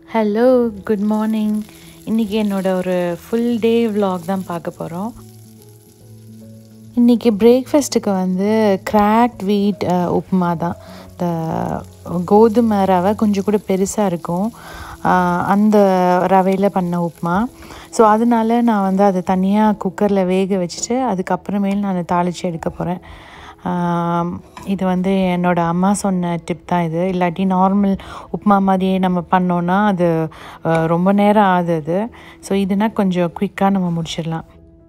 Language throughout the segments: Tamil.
ஹலோ குட் மார்னிங் இன்றைக்கி என்னோட ஒரு ஃபுல் டே vlog தான் பார்க்க போகிறோம் இன்றைக்கி பிரேக்ஃபாஸ்ட்டுக்கு வந்து கிராக்ட் வீட் உப்புமா தான் இந்த கோதுமை ரவை கொஞ்சம் கூட பெருசாக இருக்கும் அஹ், அந்த ரவையில் பண்ண உப்புமா ஸோ அதனால நான் வந்து அதை தனியாக குக்கரில் வேக வச்சுட்டு அதுக்கப்புறமேல் நான் தாளித்து எடுக்க போகிறேன் இது வந்து என்னோட அம்மா சொன்ன டிப் தான் இது இல்லாட்டி நார்மல் உப்புமா மாதிரியே நம்ம பண்ணோன்னா அது அஹ், ரொம்ப நேரம் ஆகுது அது ஸோ இதுனா கொஞ்சம் குயிக்காக நம்ம முடிச்சிடலாம்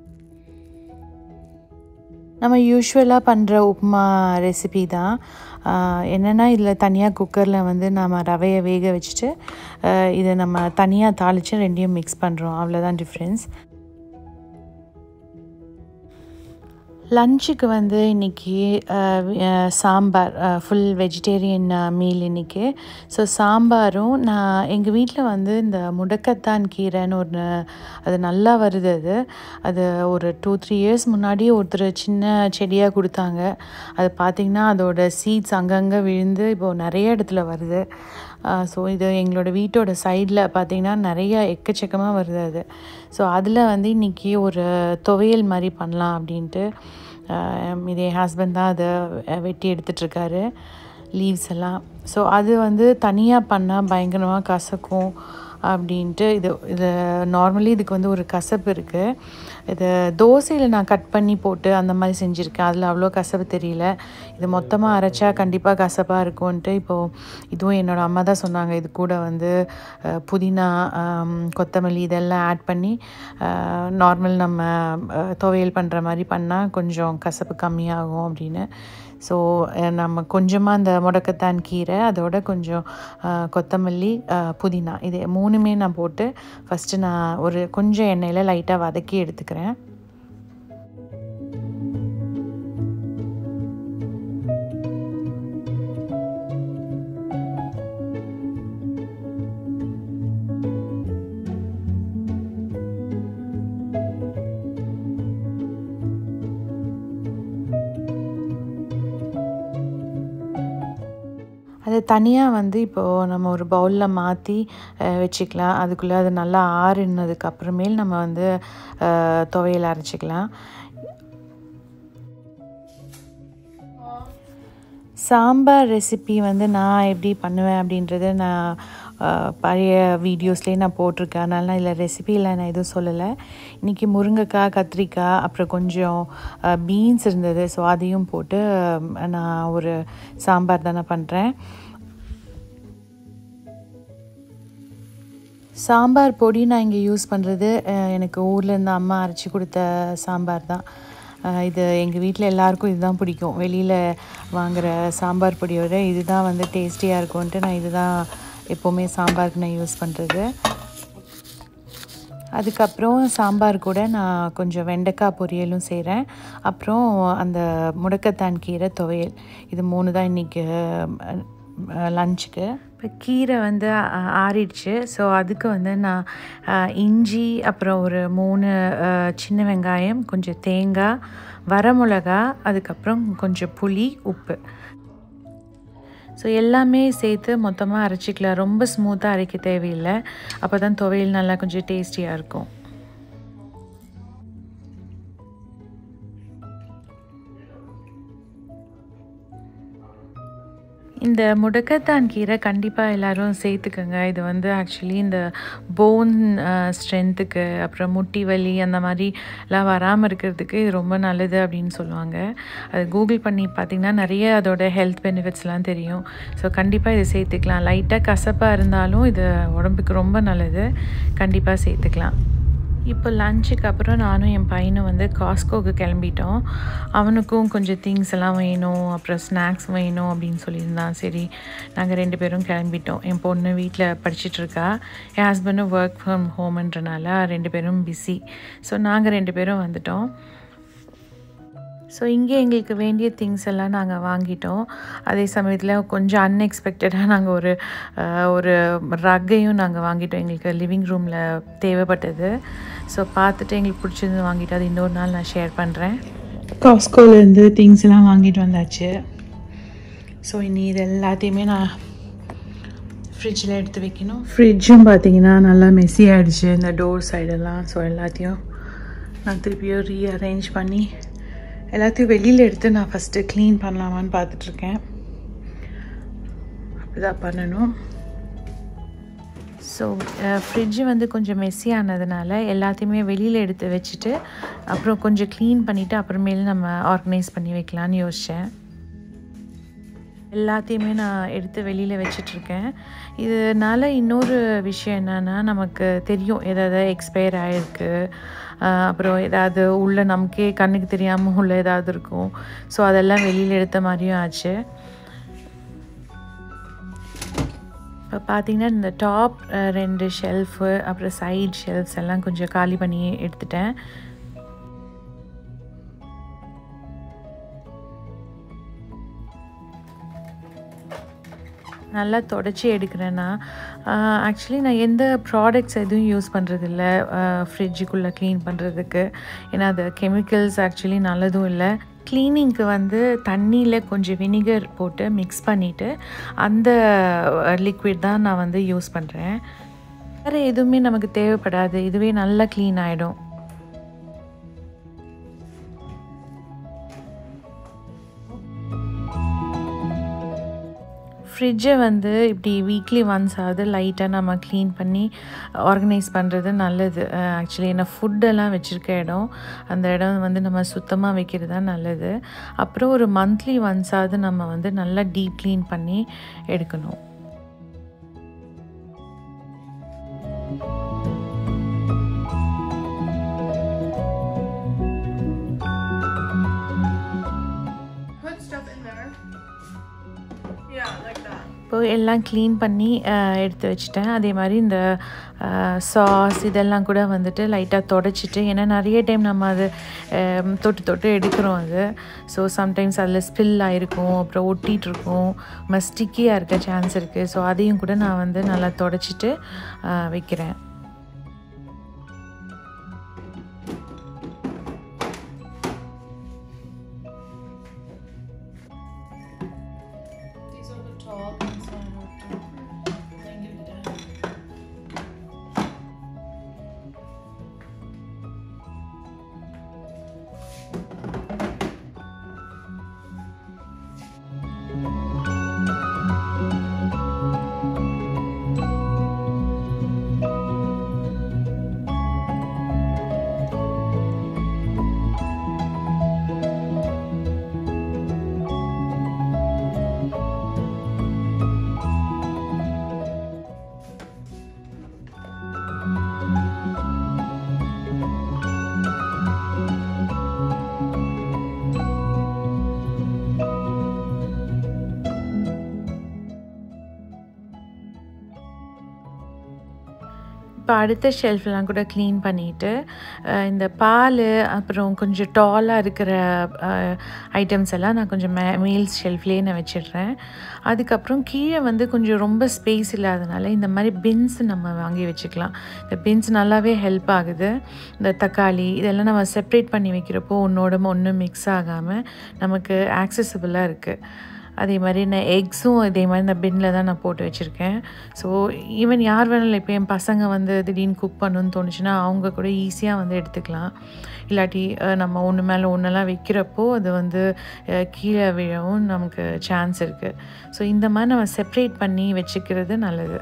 நம்ம யூஸ்வலாக பண்ணுற உப்புமா ரெசிபி தான் ஆஹ் என்னென்னா இதில் தனியாக குக்கரில் வந்து நம்ம ரவையை வேக வச்சுட்டு ஆஹ் இதை நம்ம தனியாக தாளித்து ரெண்டையும் மிக்ஸ் பண்ணுறோம் அவ்வளோதான் டிஃப்ரென்ஸ் லஞ்சுக்கு வந்து இன்றைக்கி சாம்பார் ஃபுல் வெஜிடேரியன் மீல் இன்றைக்கி ஸோ சாம்பாரும் நான் எங்கள் வீட்டில் வந்து இந்த முடக்கத்தான் கீரைன்னு ஒன்று அது நல்லா வருது அது அது ஒரு டூ த்ரீ இயர்ஸ் முன்னாடி ஒருத்தர் சின்ன செடியாக கொடுத்தாங்க அது பார்த்திங்கன்னா அதோட சீட்ஸ் அங்கங்கே விழுந்து இப்போது நிறைய இடத்துல வருது ஸோ இது எங்களோட வீட்டோட சைடில் பார்த்திங்கன்னா நிறைய எக்கச்சக்கமாக வருது அது ஸோ அதில் வந்து இன்றைக்கி ஒரு துவையல் மாதிரி பண்ணலாம் அப்படின்ட்டு ஆஹ் இது என் ஹஸ்பண்ட் தான் அதை வெட்டி எடுத்துட்ருக்காரு லீவ்ஸ் எல்லாம் ஸோ அது வந்து தனியாக பண்ணால் பயங்கரமாக கசக்கும் அப்படின்ட்டு இது இது நார்மலி இதுக்கு வந்து ஒரு கசப்பு இருக்குது இது தோசையில் நான் கட் பண்ணி போட்டு அந்த மாதிரி செஞ்சுருக்கேன் அதில் அவ்வளோ கசப்பு தெரியல இது மொத்தமாக அரைச்சா கண்டிப்பாக கசப்பாக இருக்கும்ன்ட்டு இப்போது இதுவும் என்னோடய அம்மா தான் சொன்னாங்க இது கூட வந்து அஹ், புதினா ஆம், கொத்தமல்லி இதெல்லாம் ஆட் பண்ணி நார்மல் நம்ம அஹ், துவையல் பண்ணுற மாதிரி பண்ணால் கொஞ்சம் கசப்பு கம்மியாகும் அப்படின்னு ஸோ நம்ம கொஞ்சமாக அந்த முடக்கத்தான் கீரை அதோட கொஞ்சம் அஹ், கொத்தமல்லி அஹ், புதினா இது மூணுமே நான் போட்டு ஃபஸ்ட்டு நான் ஒரு கொஞ்சம் எண்ணெயில் லைட்டாக வதக்கி எடுத்துக்கிறேன் அதை தனியாக வந்து இப்போது நம்ம ஒரு பவுலில் மாற்றி வச்சுக்கலாம் அதுக்குள்ளே அது நல்லா ஆறுனதுக்கு அப்புறமேல் நம்ம வந்து அஹ், துவையல் அரைச்சிக்கலாம் சாம்பார் ரெசிபி வந்து நான் எப்படி பண்ணுவேன் அப்படின்றத நான் அஹ், பழைய வீடியோஸ்லேயே நான் போட்டிருக்கேன் அதனால நான் இதில் ரெசிபியில் நான் எதுவும் சொல்லலை இன்றைக்கி முருங்கைக்காய் கத்திரிக்காய் அப்புறம் கொஞ்சம் பீன்ஸ் இருந்தது ஸோ அதையும் போட்டு அஹ், நான் ஒரு சாம்பார் தானே பண்ணுறேன் சாம்பார் பொடி நான் இங்கே யூஸ் பண்ணுறது எனக்கு ஊரில் இருந்து அம்மா அரைச்சி கொடுத்த சாம்பார் தான் அஹ் இது எங்கள் வீட்டில் எல்லாருக்கும் இதுதான் பிடிக்கும் வெளியில் வாங்குகிற சாம்பார் பொடியோட இதுதான் வந்து டேஸ்டியாக இருக்கும்ன்ட்டு நான் இதுதான் எப்போவுமே சாம்பாருக்கு நான் யூஸ் பண்ணுறது அதுக்கப்புறம் சாம்பார் கூட நான் கொஞ்சம் வெண்டைக்காய் பொரியலும் செய்கிறேன் அப்புறம் அந்த முடக்கத்தான் கீரை துவையல் இது மூணு தான் இன்றைக்கி லஞ்சுக்கு இப்போ கீரை வந்து அஹ், ஆறிடுச்சு ஸோ அதுக்கு வந்து நான் அஹ், இஞ்சி அப்புறம் ஒரு மூணு அஹ், சின்ன வெங்காயம் கொஞ்சம் தேங்காய் வரமிளகா அதுக்கப்புறம் கொஞ்சம் புளி உப்பு ஸோ எல்லாமே சேர்த்து மொத்தமாக அரைச்சிக்கலாம் ரொம்ப ஸ்மூத்தாக அரைக்க தேவையில்லை அப்போ தான் துவையல் நல்லா கொஞ்சம் டேஸ்டியாக இருக்கும் இந்த முடக்கத்தான் கீரை கண்டிப்பாக எல்லாரும் சேர்த்துக்கோங்க இது வந்து ஆக்சுவலி இந்த போன் ஸ்ட்ரென்த்துக்கு அப்புறம் முட்டி வலி அந்த மாதிரிலாம் வராமல் இருக்கிறதுக்கு இது ரொம்ப நல்லது அப்படின்னு சொல்லுவாங்க அது கூகுள் பண்ணி பார்த்திங்கன்னா நிறைய அதோட ஹெல்த் பெனிஃபிட்ஸ்லாம் தெரியும் ஸோ கண்டிப்பாக இதை சேர்த்துக்கலாம் லைட்டாக கசப்பாக இருந்தாலும் இது உடம்புக்கு ரொம்ப நல்லது கண்டிப்பாக சேர்த்துக்கலாம் இப்போ லஞ்சுக்கு அப்புறம் நானும் என் பையனும் வந்து காஸ்கோக்கு கிளம்பிட்டோம் அவனுக்கும் கொஞ்சம் திங்ஸ் எல்லாம் வேணும் அப்புறம் ஸ்நாக்ஸ் வேணும் அப்படின்னு சொல்லியிருந்தான் சரி நாங்கள் ரெண்டு பேரும் கிளம்பிட்டோம் என் பொண்ணு வீட்டில் படிச்சிட்ருக்கா என் ஹஸ்பண்டும் ஒர்க் ஃப்ரம் ஹோம்ன்றனால ரெண்டு பேரும் பிஸி ஸோ நாங்கள் ரெண்டு பேரும் வந்துட்டோம் ஸோ இங்கே எங்களுக்கு வேண்டிய திங்ஸ் எல்லாம் நாங்கள் வாங்கிட்டோம் அதே சமயத்தில் கொஞ்சம் அன்எக்ஸ்பெக்டடாக நாங்கள் ஒரு அஹ், ஒரு ரக்கையும் நாங்கள் வாங்கிட்டோம் எங்களுக்கு லிவிங் ரூமில் தேவைப்பட்டது ஸோ பார்த்துட்டு எங்களுக்கு பிடிச்சது வாங்கிட்டு அது இன்னொரு நாள் நான் ஷேர் பண்ணுறேன் காஸ்கோலேருந்து திங்ஸ் எல்லாம் வாங்கிட்டு வந்தாச்சு ஸோ இனி இது எல்லாத்தையுமே நான் ஃப்ரிட்ஜில் எடுத்து வைக்கணும் ஃப்ரிட்ஜும் பார்த்தீங்கன்னா நல்லா மெஸ்ஸி ஆகிடுச்சு இந்த டோர் சைடெல்லாம் ஸோ எல்லாத்தையும் நான் திருப்பியும் ரீஅரேஞ்ச் பண்ணி எல்லாத்தையும் வெளியில் எடுத்து நான் ஃபஸ்ட்டு க்ளீன் பண்ணலாமான்னு பார்த்துட்ருக்கேன் அப்படிதான் பண்ணணும் ஸோ ஃப்ரிட்ஜு வந்து கொஞ்சம் மெஸ்ஸி ஆனதுனால எல்லாத்தையுமே வெளியில் எடுத்து வச்சுட்டு அப்புறம் கொஞ்சம் க்ளீன் பண்ணிவிட்டு அப்புறமேல நம்ம ஆர்கனைஸ் பண்ணி வைக்கலான்னு யோசித்தேன் எல்லாத்தையுமே நான் எடுத்து வெளியில் வச்சிட்ருக்கேன் இதனால் இன்னொரு விஷயம் என்னென்னா நமக்கு தெரியும் எதாவது எக்ஸ்பயர் ஆகிருக்கு அப்புறம் ஏதாவது உள்ள நமக்கே கண்ணுக்கு தெரியாமல் உள்ள ஏதாவது இருக்கும் ஸோ அதெல்லாம் வெளியில் எடுத்த மாதிரியும் ஆச்சு இப்போ பார்த்தீங்கன்னா இந்த டாப் ரெண்டு ஷெல்ஃபு அப்புறம் சைட் ஷெல்ஃப்ஸ் எல்லாம் கொஞ்சம் காலி பண்ணி எடுத்துட்டேன் நல்லா தொடச்சி எடுக்கிறேன்னா ஆக்சுவலி நான் எந்த ப்ராடக்ட்ஸ் எதுவும் யூஸ் பண்ணுறதில்ல ஃப்ரிட்ஜுக்குள்ளே க்ளீன் பண்ணுறதுக்கு ஏன்னா அது கெமிக்கல்ஸ் ஆக்சுவலி நல்லதும் இல்லை க்ளீனிங்க்கு வந்து தண்ணியில் கொஞ்சம் வினிகர் போட்டு மிக்ஸ் பண்ணிவிட்டு அந்த லிக்விட் தான் நான் வந்து யூஸ் பண்ணுறேன் வேறு எதுவுமே நமக்கு தேவைப்படாது இதுவே நல்லா க்ளீன் ஆகிடும் ஃப்ரிட்ஜை வந்து இப்படி வீக்லி ஒன்ஸ் ஆகுது லைட்டாக நம்ம க்ளீன் பண்ணி ஆர்கனைஸ் பண்ணுறது நல்லது ஆக்சுவலி என்ன ஃபுட்டெல்லாம் வச்சுருக்க இடம் அந்த இடம் வந்து நம்ம சுத்தமாக வைக்கிறது தான் நல்லது அப்புறம் ஒரு மந்த்லி ஒன்ஸாவது நம்ம வந்து நல்லா டீப் க்ளீன் பண்ணி எடுக்கணும் இப்போ எல்லாம் க்ளீன் பண்ணி எடுத்து வச்சுட்டேன் அதே மாதிரி இந்த சாஸ் இதெல்லாம் கூட வந்துட்டு லைட்டாக தொடச்சிட்டு ஏன்னா நிறைய டைம் நம்ம அது தொட்டு தொட்டு எடுக்கிறோம் அது ஸோ சம்டைம்ஸ் அதில் ஸ்பில் ஆகிருக்கும் அப்புறம் ஒட்டிகிட்ருக்கும் ஸ்டிக்கியாக இருக்க சான்ஸ் இருக்குது ஸோ அதையும் கூட நான் வந்து நல்லா தொடச்சிட்டு வைக்கிறேன் இப்போ அடுத்த ஷெல்ஃப்லாம் கூட க்ளீன் பண்ணிவிட்டு இந்த பால் அப்புறம் கொஞ்சம் டாலாக இருக்கிற ஐட்டம்ஸ் எல்லாம் நான் கொஞ்சம் மே மீல்ஸ் ஷெல்ஃப்லேயே நான் வச்சிடுறேன் அதுக்கப்புறம் கீழே வந்து கொஞ்சம் ரொம்ப ஸ்பேஸ் இல்லாதனால இந்த மாதிரி பின்ஸ் நம்ம வாங்கி வச்சுக்கலாம் இந்த பின்ஸ் நல்லாவே ஹெல்ப் ஆகுது இந்த தக்காளி இதெல்லாம் நம்ம செப்ரேட் பண்ணி வைக்கிறப்போ ஒன்றோட ஒன்று மிக்ஸ் ஆகாமல் நமக்கு ஆக்சசபிளாக இருக்குது அதே மாதிரி நான் எக்ஸும் இதே மாதிரி இந்த பின்னில் தான் நான் போட்டு வச்சுருக்கேன் ஸோ ஈவன் யார் வேணாலும் இப்போ என் பசங்க வந்து திடீர்னு குக் பண்ணணும்னு தோணுச்சுன்னா அவங்க கூட ஈஸியாக வந்து எடுத்துக்கலாம் இல்லாட்டி நம்ம ஒன்று மேலே ஒன்றெல்லாம் வைக்கிறப்போ அது வந்து கீழே விழவும் நமக்கு சான்ஸ் இருக்குது ஸோ இந்த மாதிரி நம்ம செப்ரேட் பண்ணி வச்சுக்கிறது நல்லது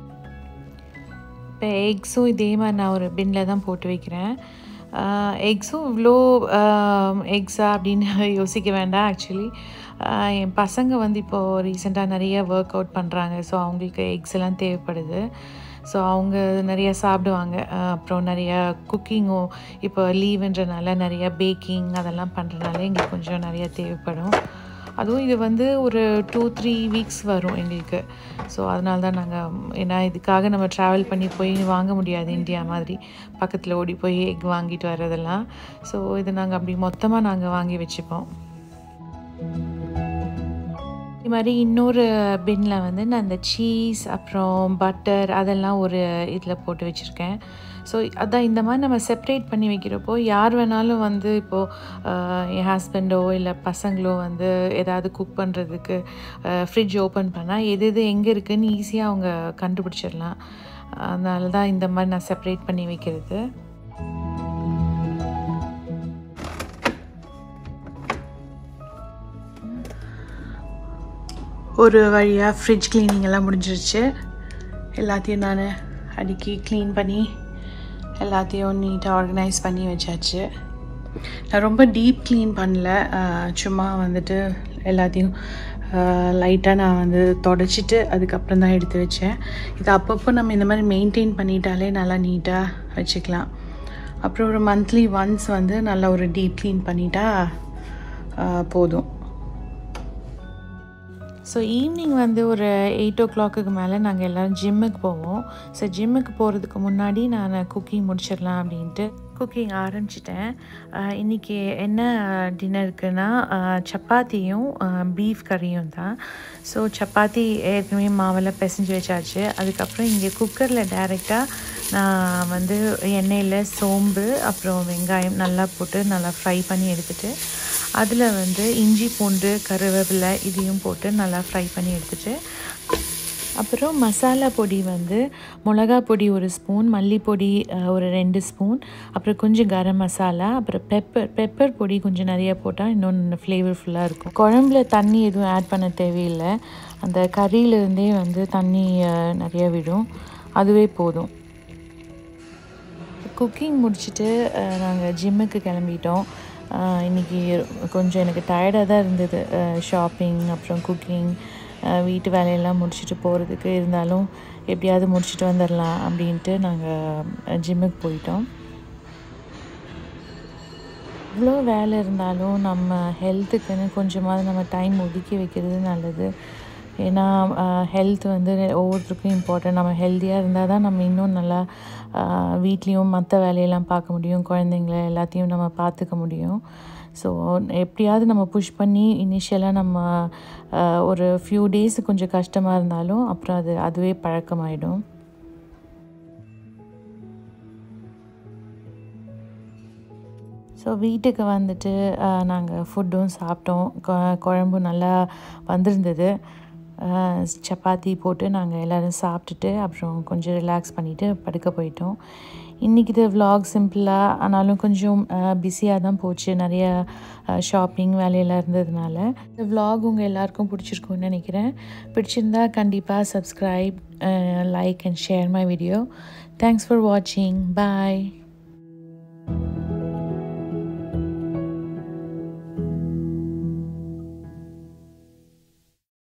இப்போ எக்ஸும் இதே மாதிரி நான் ஒரு பின்னில் தான் போட்டு வைக்கிறேன் எக்ஸும் இவ்வளோ எக்ஸா அப்படின்னு யோசிக்க வேண்டாம் ஆக்சுவலி என் பசங்க வந்து இப்போது ரீசெண்டாக நிறைய ஒர்க் அவுட் பண்ணுறாங்க ஸோ அவங்களுக்கு எக்ஸ் எல்லாம் தேவைப்படுது ஸோ அவங்க நிறைய சாப்பிடுவாங்க அப்புறம் நிறைய குக்கிங்கும் இப்போ லீவுன்றனால நிறைய பேக்கிங் அதெல்லாம் பண்ணுறனால எங்களுக்கு கொஞ்சம் நிறைய தேவைப்படும் அதுவும் இது வந்து ஒரு டூ த்ரீ வீக்ஸ் வரும் எங்களுக்கு ஸோ அதனால தான் நாங்கள் ஏன்னா இதுக்காக நம்ம ட்ராவல் பண்ணி போய் வாங்க முடியாது இந்தியா மாதிரி பக்கத்தில் ஓடி போய் எக் வாங்கிட்டு வர்றதெல்லாம் ஸோ இது நாங்கள் அப்படி மொத்தமாக நாங்கள் வாங்கி வச்சுப்போம் இது மாதிரி இன்னொரு பின்னில் வந்து நான் இந்த சீஸ் அப்புறம் பட்டர் அதெல்லாம் ஒரு இதில் போட்டு வச்சுருக்கேன் ஸோ அதான் இந்த மாதிரி நம்ம செப்ரேட் பண்ணி வைக்கிறப்போ யார் வேணாலும் வந்து இப்போது என் ஹஸ்பண்டோ இல்லை பசங்களோ வந்து ஏதாவது குக் பண்ணுறதுக்கு ஃப்ரிட்ஜ் ஓப்பன் பண்ணால் எது எது எங்கே இருக்குதுன்னு ஈஸியாக அவங்க கண்டுபிடிச்சிடலாம் அதனால தான் இந்த மாதிரி நான் செப்ரேட் பண்ணி வைக்கிறது ஒரு வழியாக ஃப்ரிட்ஜ் க்ளீனிங் எல்லாம் முடிஞ்சிருச்சு எல்லாத்தையும் நான் அடுக்கி க்ளீன் பண்ணி எல்லாத்தையும் நீட்டாக ஆர்கனைஸ் பண்ணி வச்சாச்சு நான் ரொம்ப டீப் க்ளீன் பண்ணல சும்மா வந்துட்டு எல்லாத்தையும் லைட்டாக நான் வந்து தொடச்சிட்டு அதுக்கப்புறம் தான் எடுத்து வச்சேன் இது அப்பப்போ நம்ம இந்த மாதிரி மெயின்டைன் பண்ணிட்டாலே நல்லா நீட்டாக வச்சுக்கலாம் அப்புறம் ஒரு மந்த்லி ஒன்ஸ் வந்து நல்லா ஒரு டீப் க்ளீன் பண்ணிட்டா போதும் ஸோ ஈவினிங் வந்து ஒரு எயிட் ஓ கிளாக்குக்கு மேலே நாங்கள் எல்லோரும் ஜிம்முக்கு போவோம் ஸோ ஜிம்முக்கு போகிறதுக்கு முன்னாடி நான் குக்கிங் முடிச்சிடலாம் அப்படின்ட்டு குக்கிங் ஆரம்பிச்சிட்டேன் இன்றைக்கி என்ன டின்னருக்குன்னா சப்பாத்தியும் பீஃப் கறியும் தான் ஸோ சப்பாத்தி ஏற்கனவே மாவில் பிசைஞ்சு வச்சாச்சு அதுக்கப்புறம் இங்கே குக்கரில் டைரெக்டாக நான் வந்து எண்ணெயில் சோம்பு அப்புறம் வெங்காயம் நல்லா போட்டு நல்லா ஃப்ரை பண்ணி எடுத்துகிட்டு அதில் வந்து இஞ்சி பூண்டு கருவேப்பிலை இதையும் போட்டு நல்லா ஃப்ரை பண்ணி எடுத்துட்டு அப்புறம் மசாலா பொடி வந்து மிளகா பொடி ஒரு ஸ்பூன் மல்லிப்பொடி ஒரு ரெண்டு ஸ்பூன் அப்புறம் கொஞ்சம் கரம் மசாலா அப்புறம் பெப்பர் பெப்பர் பொடி கொஞ்சம் நிறைய போட்டால் இன்னொன்று ஃப்ளேவர்ஃபுல்லாக இருக்கும் குழம்புல தண்ணி எதுவும் ஆட் பண்ண தேவையில்லை அந்த கறியிலேருந்தே வந்து தண்ணி நிறைய விடும் அதுவே போதும் குக்கிங் முடிச்சுட்டு நாங்கள் ஜிம்முக்கு கிளம்பிட்டோம் இன்றைக்கி கொஞ்சம் எனக்கு டயர்டாக தான் இருந்தது ஷாப்பிங் அப்புறம் குக்கிங் வீட்டு வேலையெல்லாம் முடிச்சுட்டு போகிறதுக்கு இருந்தாலும் எப்படியாவது முடிச்சுட்டு வந்துடலாம் அப்படின்ட்டு நாங்கள் ஜிம்முக்கு போயிட்டோம் இவ்வளோ வேலை இருந்தாலும் நம்ம ஹெல்த்துக்குன்னு கொஞ்சமாவது நம்ம டைம் ஒதுக்கி வைக்கிறது நல்லது ஏன்னா ஹெல்த் வந்து ஒவ்வொருத்தருக்கும் இம்பார்ட்டன்ட் நம்ம ஹெல்த்தியாக இருந்தால் தான் நம்ம இன்னும் நல்லா வீட்லேயும் மற்ற வேலையெல்லாம் பார்க்க முடியும் குழந்தைங்கள எல்லாத்தையும் நம்ம பார்த்துக்க முடியும் ஸோ எப்படியாவது நம்ம புஷ் பண்ணி இனிஷியலாக நம்ம ஒரு ஃபியூ டேஸ் கொஞ்சம் கஷ்டமாக இருந்தாலும் அப்புறம் அது அதுவே பழக்கமாயிடும் ஸோ வீட்டுக்கு வந்துட்டு நாங்கள் ஃபுட்டும் சாப்பிட்டோம் குழம்பும் நல்லா வந்திருந்தது சப்பாத்தி போட்டு நாங்கள் எல்லோரும் சாப்பிட்டுட்டு அப்புறம் கொஞ்சம் ரிலாக்ஸ் பண்ணிவிட்டு படுக்க போயிட்டோம் இன்றைக்கி இது விலாக் சிம்பிளாக ஆனாலும் கொஞ்சம் பிஸியாக தான் போச்சு நிறைய ஷாப்பிங் வேலையெல்லாம் இருந்ததுனால இந்த விலாக் உங்கள் எல்லாருக்கும் பிடிச்சிருக்குன்னு நினைக்கிறேன் பிடிச்சிருந்தா கண்டிப்பாக subscribe like and share my video thanks for வாட்சிங் பாய்